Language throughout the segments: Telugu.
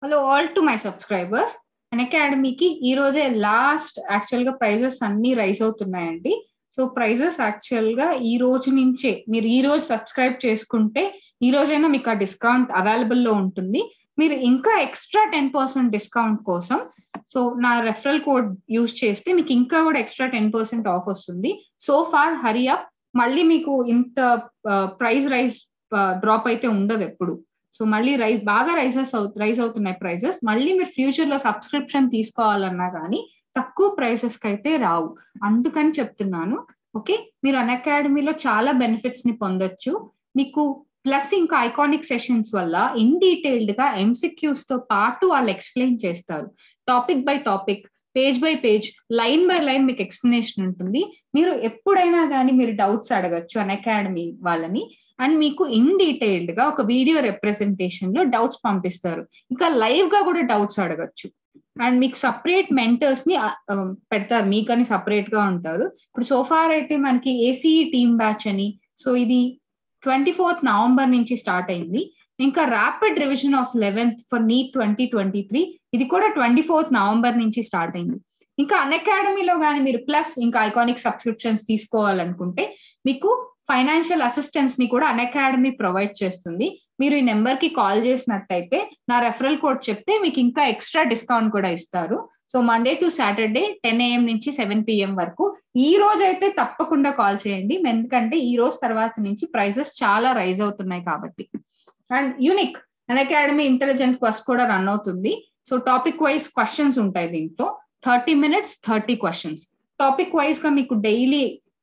hello all to my subscribers అన్ అకాడమీకి ఈ రోజే లాస్ట్ యాక్చువల్ గా ప్రైజెస్ అన్ని రైజ్ అవుతున్నాయండి సో ప్రైజెస్ యాక్చువల్ గా ఈ రోజు నుంచే మీరు ఈ రోజు సబ్స్క్రైబ్ చేసుకుంటే ఈ రోజైనా మీకు ఆ డిస్కౌంట్ అవైలబుల్ లో ఉంటుంది మీరు ఇంకా ఎక్స్ట్రా టెన్ పర్సెంట్ డిస్కౌంట్ కోసం సో నా రెఫరల్ కోడ్ యూజ్ చేస్తే మీకు ఇంకా కూడా ఎక్స్ట్రా టెన్ పర్సెంట్ ఆఫ్ వస్తుంది సో ఫార్ హరి అప్ మళ్ళీ మీకు ఇంత ప్రైస్ రైజ్ డ్రాప్ అయితే ఉండదు ఎప్పుడు సో మళ్ళీ రైజ్ బాగా రైజెస్ రైజ్ అవుతున్నాయి ప్రైజెస్ మళ్ళీ మీరు ఫ్యూచర్ లో సబ్స్క్రిప్షన్ తీసుకోవాలన్నా కానీ తక్కువ ప్రైసెస్ కి అయితే రావు అందుకని చెప్తున్నాను ఓకే మీరు అన్ అకాడమీలో చాలా బెనిఫిట్స్ ని పొందొచ్చు మీకు ప్లస్ ఇంకా ఐకానిక్ సెషన్స్ వల్ల ఇన్ డీటెయిల్డ్ గా ఎంసిక్యూస్ తో పాటు వాళ్ళు ఎక్స్ప్లెయిన్ చేస్తారు topic by topic page by page line by line మీకు ఎక్స్ప్లెనేషన్ ఉంటుంది మీరు ఎప్పుడైనా కానీ మీరు డౌట్స్ అడగచ్చు అన్ అకాడమీ వాళ్ళని అండ్ మీకు ఇన్ డీటెయిల్డ్ గా ఒక వీడియో రిప్రజెంటేషన్ లో డౌట్స్ పంపిస్తారు ఇంకా లైవ్ గా కూడా డౌట్స్ అడగచ్చు అండ్ మీకు సపరేట్ మెంటర్స్ ని పెడతారు మీకని సపరేట్ గా ఉంటారు ఇప్పుడు సోఫార్ అయితే మనకి ఏసీఈ టీమ్ బ్యాచ్ అని సో ఇది ట్వంటీ ఫోర్త్ నవంబర్ నుంచి స్టార్ట్ అయింది ఇంకా rapid revision of eleventh for NEET twenty twenty three ఇది కూడా ట్వంటీ ఫోర్త్ నవంబర్ నుంచి స్టార్ట్ అయింది ఇంకా అన్ అకాడమీలో కానీ మీరు ప్లస్ ఇంకా ఐకానిక్ సబ్స్క్రిప్షన్స్ తీసుకోవాలనుకుంటే మీకు ఫైనాన్షియల్ అసిస్టెన్స్ ని కూడా అన్ అకాడమీ ప్రొవైడ్ చేస్తుంది మీరు ఈ నెంబర్ కి కాల్ చేసినట్టయితే నా రెఫరల్ కోడ్ చెప్తే మీకు ఇంకా ఎక్స్ట్రా డిస్కౌంట్ కూడా ఇస్తారు so Monday to Saturday ten AM నుంచి సెవెన్ పిఎం వరకు ఈ రోజు అయితే తప్పకుండా కాల్ చేయండి ఎందుకంటే ఈ రోజు తర్వాత నుంచి ప్రైజెస్ చాలా రైజ్ అవుతున్నాయి కాబట్టి and unique Unacademy intelligent quest కూడా రన్ అవుతుంది సో టాపిక్ వైజ్ క్వశ్చన్స్ ఉంటాయి దీంట్లో thirty minutes thirty questions topic wise గా మీకు daily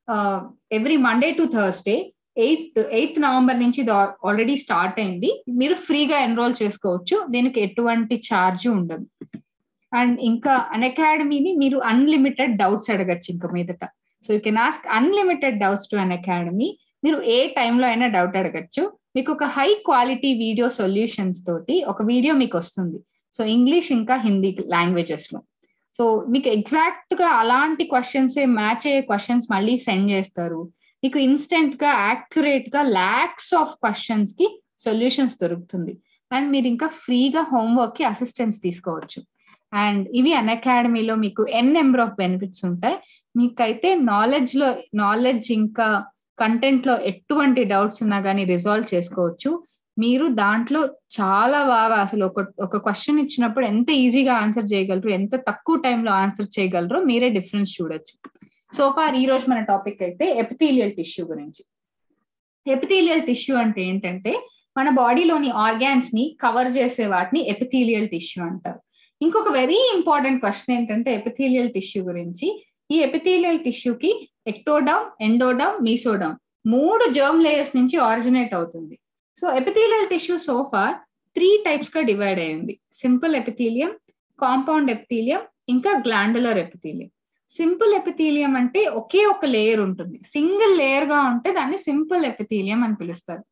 every Monday to Thursday eighth eighth November నుంచి ఆల్రెడీ స్టార్ట్ అయింది మీరు ఫ్రీగా ఎన్రోల్ చేసుకోవచ్చు దీనికి ఎటువంటి ఛార్జ్ ఉండదు అండ్ ఇంకా అన్ అకాడమీని మీరు అన్లిమిటెడ్ డౌట్స్ అడగచ్చు ఇంకా మీదట so you can ask unlimited doubts to Unacademy మీరు ఏ టైంలో అయినా డౌట్ అడగచ్చు మీకు ఒక హై క్వాలిటీ వీడియో సొల్యూషన్స్ తోటి ఒక వీడియో మీకు వస్తుంది సో ఇంగ్లీష్ ఇంకా హిందీ లాంగ్వేజెస్ లో సో మీకు ఎగ్జాక్ట్ గా అలాంటి క్వశ్చన్స్ మ్యాచ్ అయ్యే క్వశ్చన్స్ మళ్ళీ సెండ్ చేస్తారు మీకు ఇన్స్టెంట్ గా యాక్యురేట్ గా ల్యాక్స్ ఆఫ్ క్వశ్చన్స్ కి సొల్యూషన్స్ దొరుకుతుంది అండ్ మీరు ఇంకా ఫ్రీగా హోంవర్క్ కి అసిస్టెన్స్ తీసుకోవచ్చు అండ్ ఇవి అన్ అకాడమీలో మీకు ఎన్ నెంబర్ ఆఫ్ బెనిఫిట్స్ ఉంటాయి మీకైతే నాలెడ్జ్ లో నాలెడ్జ్ ఇంకా కంటెంట్ లో ఎటువంటి డౌట్స్ ఉన్నా కానీ రిజాల్వ్ చేసుకోవచ్చు మీరు దాంట్లో చాలా బాగా అసలు ఒక ఒక క్వశ్చన్ ఇచ్చినప్పుడు ఎంత ఈజీగా ఆన్సర్ చేయగలరు ఎంత తక్కువ టైంలో ఆన్సర్ చేయగలరో మీరే డిఫరెన్స్ చూడొచ్చు సో ఫార్ ఈ రోజు మన టాపిక్ అయితే ఎపిథీలియల్ టిష్యూ గురించి ఎపిథీలియల్ టిష్యూ అంటే ఏంటంటే మన బాడీలోని ఆర్గాన్స్ ని కవర్ చేసే వాటిని ఎపిథీలియల్ టిష్యూ అంటారు ఇంకొక వెరీ ఇంపార్టెంట్ క్వశ్చన్ ఏంటంటే ఎపిథీలియల్ టిష్యూ గురించి ఈ ఎపిథీలియల్ టిష్యూకి ఎక్టోడమ్ ఎండోడమ్ మీసోడమ్ మూడు జర్మ్ లేయర్స్ నుంచి ఆరిజినేట్ అవుతుంది so epithelial tissue so far three types గా డివైడ్ అయ్యింది సింపుల్ ఎపిథీలియం కాంపౌండ్ ఎపిథీలియం ఇంకా గ్లాండులర్ ఎపిథీలియం సింపుల్ ఎపిథీలియం అంటే ఒకే ఒక లేయర్ ఉంటుంది సింగిల్ లేయర్ గా ఉంటే దాన్ని సింపుల్ ఎపిథీలియం అని పిలుస్తారు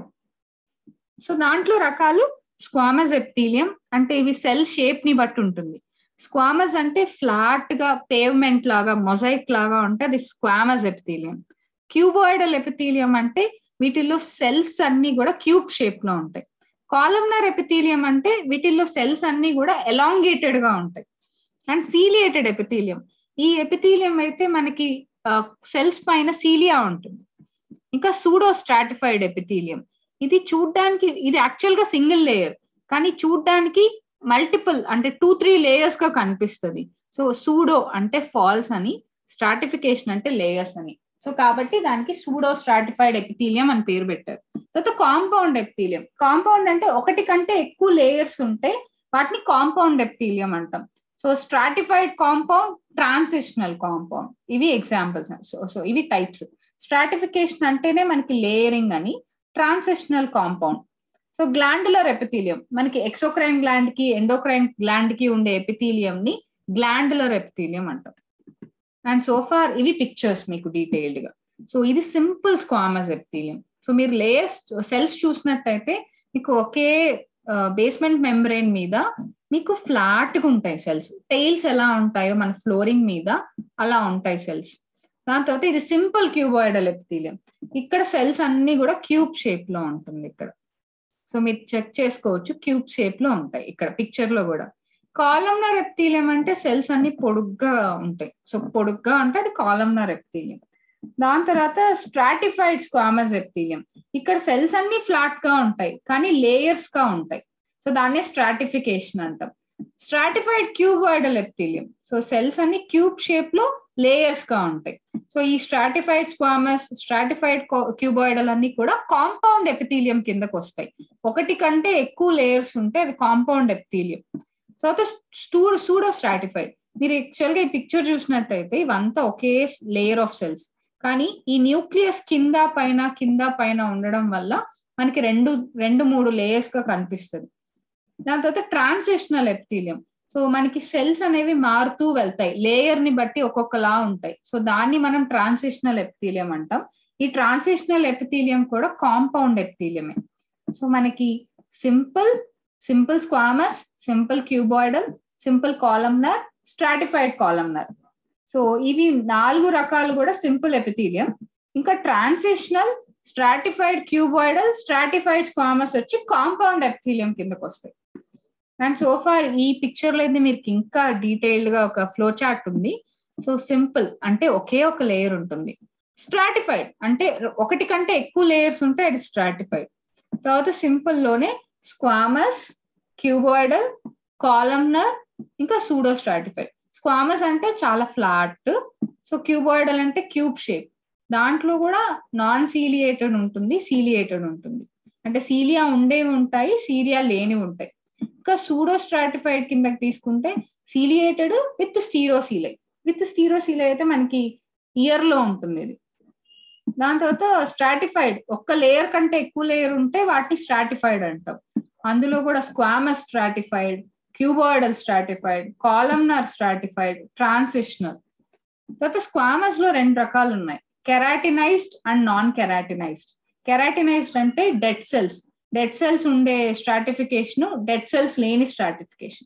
సో దాంట్లో రకాలు స్క్వామస్ ఎపిథీలియం అంటే ఇవి సెల్ షేప్ ని బట్టి ఉంటుంది స్క్వామస్ అంటే ఫ్లాట్ గా పేవ్మెంట్ లాగా మొజైక్ లాగా ఉంటే అది స్క్వామస్ ఎపిథీలియం క్యూబాయిడల్ ఎపిథీలియం అంటే వీటిల్లో సెల్స్ అన్ని కూడా క్యూబ్ షేప్ లో ఉంటాయి కాలమ్నర్ ఎపిథీలియం అంటే వీటిల్లో సెల్స్ అన్ని కూడా ఎలాంగేటెడ్ గా ఉంటాయి అండ్ సీలియేటెడ్ ఎపిథీలియం ఈ ఎపిథీలియం అయితే మనకి సెల్స్ పైన సీలియా ఉంటుంది ఇంకా సూడో స్ట్రాటిఫైడ్ ఎపిథీలియం ఇది చూడ్డానికి ఇది యాక్చువల్ గా సింగిల్ లేయర్ కానీ చూడ్డానికి మల్టిపుల్ అంటే టూ త్రీ లేయర్స్ గా కనిపిస్తుంది సో సూడో అంటే ఫాల్స్ అని స్ట్రాటిఫికేషన్ అంటే లేయర్స్ అని సో కాబట్టి దానికి సూడో స్ట్రాటిఫైడ్ ఎపిథీలియం అని పేరు పెట్టారు తర్వాత కాంపౌండ్ ఎపిథీలియం కాంపౌండ్ అంటే ఒకటి కంటే ఎక్కువ లేయర్స్ ఉంటే వాటిని కాంపౌండ్ ఎపిథీలియం అంటాం so stratified compound transitional compound ఇవి ఎగ్జాంపుల్స్ సో సో ఇవి టైప్స్ స్ట్రాటిఫికేషన్ అంటేనే మనకి లేయరింగ్ అని transitional compound so glandular epithelium మనకి ఎక్సోక్రైన్ గ్లాండ్ కి ఎండోక్రైన్ గ్లాండ్ కి ఉండే ఎపిథీలియం ని గ్లాండులర్ ఎపిథీలియం అంటాం అండ్ సోఫార్ ఇవి పిక్చర్స్ మీకు డీటెయిల్డ్ గా సో ఇది సింపుల్ స్క్వామస్ ఎపిథీలియం సో మీరు లేయర్స్ సెల్స్ చూసినట్టయితే మీకు ఒకే బేస్మెంట్ మెంబ్రెయిన్ మీద మీకు ఫ్లాట్ గా ఉంటాయి సెల్స్ టైల్స్ ఎలా ఉంటాయో మన ఫ్లోరింగ్ మీద అలా ఉంటాయి సెల్స్ దాని తర్వాత ఇది సింపుల్ క్యూబాయిడల్ ఎపిథీలియం ఇక్కడ సెల్స్ అన్ని కూడా క్యూబ్ షేప్ లో ఉంటుంది ఇక్కడ సో మీరు చెక్ చేసుకోవచ్చు క్యూబ్ షేప్ లో ఉంటాయి ఇక్కడ పిక్చర్ లో కూడా కాలంనర్ ఎప్తీలియం అంటే సెల్స్ అన్ని పొడుగ్గా ఉంటాయి సో పొడుగ్గా అంటే అది కాలంనర్ ఎప్తీలియం దాని తర్వాత స్ట్రాటిఫైడ్ స్క్వామస్ ఎప్తీలియం ఇక్కడ సెల్స్ అన్ని ఫ్లాట్ గా ఉంటాయి కానీ లేయర్స్ గా ఉంటాయి సో దాన్నే స్ట్రాటిఫికేషన్ అంటాం stratified cuboidal epithelium so cells అన్ని క్యూబ్ షేప్ లో లేయర్స్ గా ఉంటాయి సో ఈ స్ట్రాటిఫైడ్ స్క్వామస్ స్ట్రాటిఫైడ్ క్యూబాయిడల్ అన్ని కూడా కాంపౌండ్ ఎపిథీలియం కిందకు వస్తాయి ఒకటి కంటే ఎక్కువ లేయర్స్ ఉంటే అది కాంపౌండ్ ఎపిథీలియం సో అయితే స్టూ సూడో స్ట్రాటిఫైడ్ మీరు యాక్చువల్గా ఈ పిక్చర్ చూసినట్టయితే ఇవంతా ఒకే లేయర్ ఆఫ్ సెల్స్ కానీ ఈ న్యూక్లియస్ కింద పైన కింద పైన ఉండడం వల్ల మనకి రెండు రెండు మూడు లేయర్స్ గా కనిపిస్తుంది దాని తర్వాత ట్రాన్సిషనల్ ఎప్తీలియం సో మనకి సెల్స్ అనేవి మారుతూ వెళ్తాయి లేయర్ ని బట్టి ఒక్కొక్కలా ఉంటాయి సో దాన్ని మనం ట్రాన్సిషనల్ ఎప్తీలియం అంటాం ఈ ట్రాన్సిషనల్ ఎపిథీలియం కూడా కాంపౌండ్ ఎపిథీలియమే సో మనకి simple simple squamous simple cuboidal simple columnar stratified columnar so ఇవి నాలుగు రకాలు కూడా సింపుల్ ఎపిథీలియం ఇంకా transitional stratified cuboidal stratified squamous వచ్చి కాంపౌండ్ ఎపిథీలియం కిందకు వస్తాయి అండ్ సోఫార్ ఈ పిక్చర్ లో అయితే మీరు ఇంకా డీటెయిల్డ్ గా ఒక ఫ్లో చార్ట్ ఉంది సో సింపుల్ అంటే ఒకే ఒక లేయర్ ఉంటుంది స్ట్రాటిఫైడ్ అంటే ఒకటి కంటే ఎక్కువ లేయర్స్ ఉంటే అది స్ట్రాటిఫైడ్ తర్వాత సింపుల్ లోనే స్క్వామస్ క్యూబాయిడల్ కాలమ్నర్ ఇంకా సూడో స్ట్రాటిఫైడ్ స్క్వామస్ అంటే చాలా ఫ్లాట్ సో క్యూబాయిడల్ అంటే క్యూబ్ షేప్ దాంట్లో కూడా నాన్ సీలియేటెడ్ ఉంటుంది సీలియేటెడ్ ఉంటుంది అంటే సీలియా ఉండేవి ఉంటాయి సీలియా లేనివి ఉంటాయి ఇంకా సూడో స్ట్రాటిఫైడ్ కిందకి తీసుకుంటే ciliated with stereocilia with stereocilia అయితే మనకి ఇయర్ లో ఉంటుంది ఇది దాని తర్వాత స్ట్రాటిఫైడ్ ఒక్క లేయర్ కంటే ఎక్కువ లేయర్ ఉంటే వాటిని స్ట్రాటిఫైడ్ అంటాం అందులో కూడా squamous stratified cuboidal stratified columnar stratified transitional తర్వాత స్క్వామస్ లో రెండు రకాలు ఉన్నాయి keratinized and non keratinized keratinized అంటే డెడ్ సెల్స్ డెడ్ సెల్స్ ఉండే స్ట్రాటిఫికేషన్ డెడ్ సెల్స్ లేని స్ట్రాటిఫికేషన్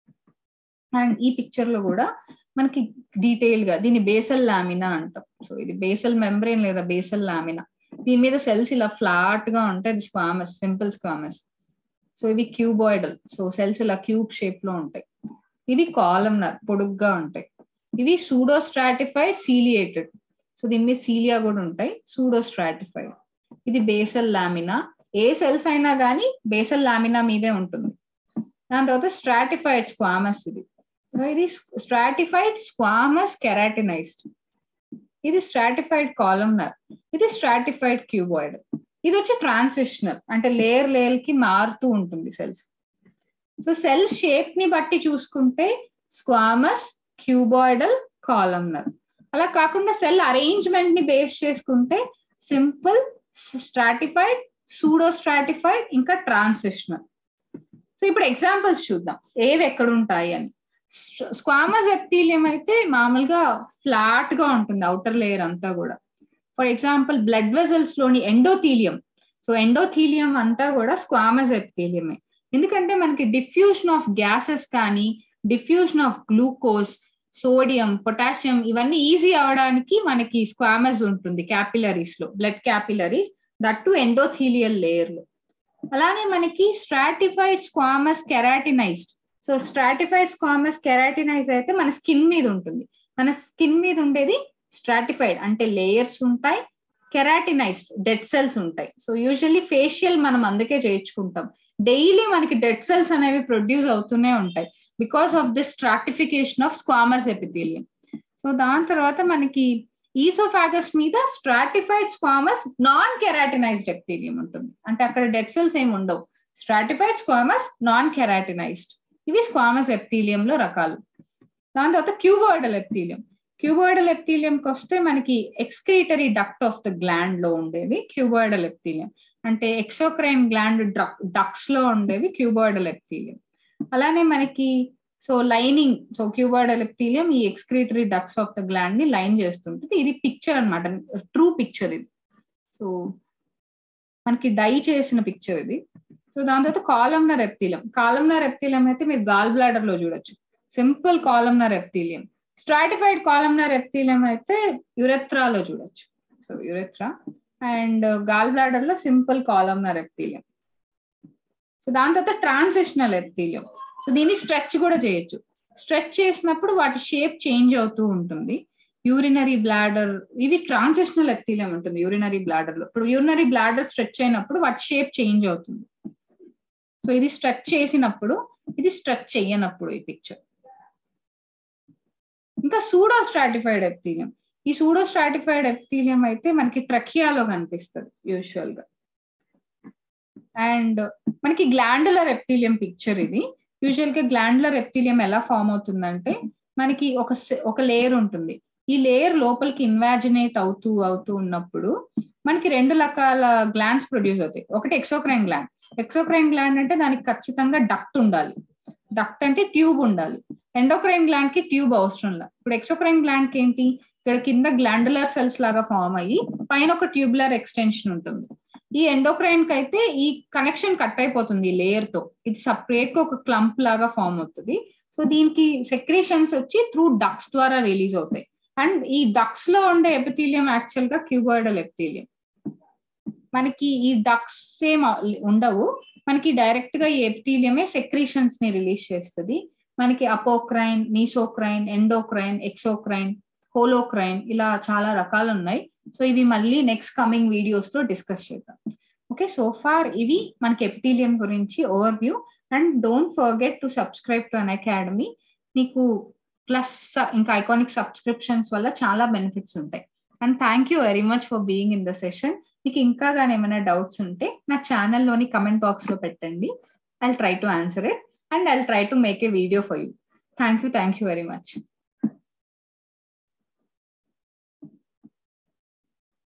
అండ్ ఈ పిక్చర్ లో కూడా మనకి డీటెయిల్ గా దీన్ని బేసల్ లామినా అంటాం సో ఇది బేసల్ మెంబ్రెయిన్ లేదా బేసల్ లామినా దీని మీద సెల్స్ ఇలా ఫ్లాట్ గా ఉంటాయి ఇది స్క్వామస్ సింపుల్ స్క్వామస్ సో ఇవి క్యూబాయిడల్ సో సెల్స్ ఇలా క్యూబ్ షేప్ లో ఉంటాయి ఇవి కాలమ్నర్ పొడుగ్గా ఉంటాయి ఇవి సూడో స్ట్రాటిఫైడ్ సీలియేటెడ్ సో దీని మీద సీలియా కూడా ఉంటాయి సూడో స్ట్రాటిఫైడ్ ఇది బేసల్ లామినా ఏ సెల్స్ అయినా కానీ బేసల్ లామినా మీదే ఉంటుంది దాని తర్వాత స్ట్రాటిఫైడ్ స్క్వామస్ ఇది ఇది స్ట్రాటిఫైడ్ స్క్వామస్ కెరాటినైజ్డ్ ఇది స్ట్రాటిఫైడ్ కాలమ్నర్ ఇది స్ట్రాటిఫైడ్ క్యూబాయిడ్ ఇది వచ్చి ట్రాన్సిషనల్ అంటే లేయర్ లేయర్ కి మారుతూ ఉంటుంది సెల్స్ సో సెల్ షేప్ ని బట్టి చూసుకుంటే స్క్వామస్ క్యూబాయిడల్ కాలమ్నర్ అలా కాకుండా సెల్ అరేంజ్మెంట్ ని బేస్ చేసుకుంటే సింపుల్ స్ట్రాటిఫైడ్ సూడో స్ట్రాటిఫైడ్ ఇంకా ట్రాన్సిషనల్ సో ఇప్పుడు ఎగ్జాంపుల్స్ చూద్దాం ఏవి ఎక్కడ ఉంటాయి అని స్క్వామస్ ఎప్తీలియం అయితే మామూలుగా ఫ్లాట్ గా ఉంటుంది అవుటర్ లేయర్ అంతా కూడా ఫర్ ఎగ్జాంపుల్ బ్లడ్ వెజల్స్ లోని ఎండోథీలియం సో ఎండోథీలియం అంతా కూడా స్క్వామస్ ఎప్తీలియమే ఎందుకంటే మనకి డిఫ్యూషన్ ఆఫ్ గ్యాసెస్ కానీ diffusion of glucose sodium potassium ఇవన్నీ ఈజీ అవడానికి మనకి స్క్వామస్ ఉంటుంది క్యాపిలరీస్ లో blood capillaries that too endothelial layer లో అలానే మనకి stratified squamous keratinized so stratified squamous keratinize అయితే మన స్కిన్ మీద ఉంటుంది మన స్కిన్ మీద ఉండేది స్ట్రాటిఫైడ్ అంటే లేయర్స్ ఉంటాయి కెరాటినైజ్డ్ డెడ్ సెల్స్ ఉంటాయి సో యూజువల్లీ ఫేషియల్ మనం అందుకే చేయించుకుంటాం డైలీ మనకి డెడ్ సెల్స్ అనేవి ప్రొడ్యూస్ అవుతూనే ఉంటాయి because of this stratification of squamous epithelium so దాని తర్వాత మనకి ఈసోఫాగస్ మీద stratified squamous non keratinized epithelium ఉంటుంది అంటే అక్కడ డెడ్ సెల్స్ ఏమి ఉండవు స్ట్రాటిఫైడ్ స్క్వామస్ నాన్ కెరాటినైజ్డ్ ఇవి స్క్వామస్ ఎపిథీలియం లో రకాలు దాని తర్వాత క్యూబాయిడల్ ఎపిథీలియం క్యూబాయిడల్ ఎపిథీలియంకి వస్తే మనకి excretory duct of the gland లో ఉండేది క్యూబాయిడల్ ఎపిథీలియం అంటే ఎక్సోక్రైన్ గ్లాండ్ డక్స్ లో ఉండేవి క్యూబాయిడల్ ఎపిథీలియం అలానే మనకి so lining so cuboidal epithelium ఈ excretory ducts of the gland ని లైన్ చేస్తుంటుంది ఇది పిక్చర్ అనమాట ట్రూ పిక్చర్ ఇది సో మనకి డై చేసిన పిక్చర్ ఇది సో దాని తర్వాత కాలమ్నర్ ఎప్తీలియం కాలమ్నర్ ఎప్తీలియం అయితే మీరు గాల్ బ్లాడర్ లో చూడొచ్చు simple columnar epithelium stratified columnar epithelium అయితే యురెత్రాలో చూడొచ్చు so urethra and gall bladder లో సింపుల్ కాలమ్నర్ ఎప్తీలియం సో దాని తర్వాత ట్రాన్సిషనల్ ఎపిథీలియం సో దీన్ని స్ట్రెచ్ కూడా చేయొచ్చు స్ట్రెచ్ చేసినప్పుడు వాటి షేప్ చేంజ్ అవుతూ ఉంటుంది యూరినరీ బ్లాడర్ ఇవి ట్రాన్సిషనల్ ఎపిథీలియం ఉంటుంది యూరినరీ బ్లాడర్ లో ఇప్పుడు యూరినరీ బ్లాడర్ స్ట్రెచ్ అయినప్పుడు వాటి షేప్ చేంజ్ అవుతుంది సో ఇది స్ట్రెచ్ చేసినప్పుడు ఇది స్ట్రెచ్ చెయ్యనప్పుడు ఈ పిక్చర్ ఇంకా సూడో స్ట్రాటిఫైడ్ ఎపిథీలియం ఈ సూడో స్ట్రాటిఫైడ్ ఎపిథీలియం అయితే మనకి ట్రకియాలో కనిపిస్తుంది యూజువల్ గా అండ్ మనకి గ్లాండులర్ ఎపిథీలియం పిక్చర్ ఇది యూజువల్ గా గ్లాండులర్ ఎపిథీలియం ఎలా ఫామ్ అవుతుందంటే మనకి ఒక ఒక లేయర్ ఉంటుంది ఈ లేయర్ లోపలికి ఇన్వాజినేట్ అవుతూ అవుతూ ఉన్నప్పుడు మనకి రెండు రకాల గ్లాండ్స్ ప్రొడ్యూస్ అవుతాయి ఒకటి ఎక్సోక్రైన్ గ్లాండ్ ఎక్సోక్రైన్ గ్లాండ్ అంటే దానికి ఖచ్చితంగా డక్ట్ ఉండాలి డక్ట్ అంటే ట్యూబ్ ఉండాలి ఎండోక్రైన్ గ్లాండ్ కి ట్యూబ్ అవసరం లేదు ఇప్పుడు ఎక్సోక్రైన్ గ్లాండ్ కి ఏంటి ఇక్కడ కింద గ్లాండులర్ సెల్స్ లాగా ఫామ్ అయ్యి పైన ఒక ట్యూబులర్ ఎక్స్టెన్షన్ ఉంటుంది ఈ ఎండోక్రైన్ కి అయితే ఈ కనెక్షన్ కట్ అయిపోతుంది లేయర్ తో ఇది సపరేట్ గా ఒక క్లంప్ లాగా ఫామ్ అవుతుంది సో దీనికి సెక్రేషన్స్ వచ్చి త్రూ డక్స్ ద్వారా రిలీజ్ అవుతాయి అండ్ ఈ డక్స్ లో ఉండే ఎపిథీలియం యాక్చువల్ గా క్యూబాయిడల్ ఎపిథీలియం మనకి ఈ డక్స్ సేమ్ ఉండవు మనకి డైరెక్ట్ గా ఈ ఎపిథీలియమే సెక్రీషన్స్ ని రిలీజ్ చేస్తుంది మనకి apocrine merocrine endocrine exocrine holocrine ఇలా చాలా రకాలు ఉన్నాయి సో ఇవి మళ్ళీ నెక్స్ట్ కమింగ్ వీడియోస్ లో డిస్కస్ చేద్దాం ఓకే సో ఫార్ ఇవి మనకి ఎపిథీలియం గురించి overview and don't forget to subscribe to Unacademy మీకు ప్లస్ ఇంకా ఐకానిక్ సబ్స్క్రిప్షన్స్ వల్ల చాలా బెనిఫిట్స్ ఉంటాయి and thank you very much for being in the session మీకు ఇంకా కానీ ఏమైనా డౌట్స్ ఉంటే నా ఛానల్లోని కమెంట్ బాక్స్ లో పెట్టండి I try to answer it and I try to make a video for you thank you thank you very much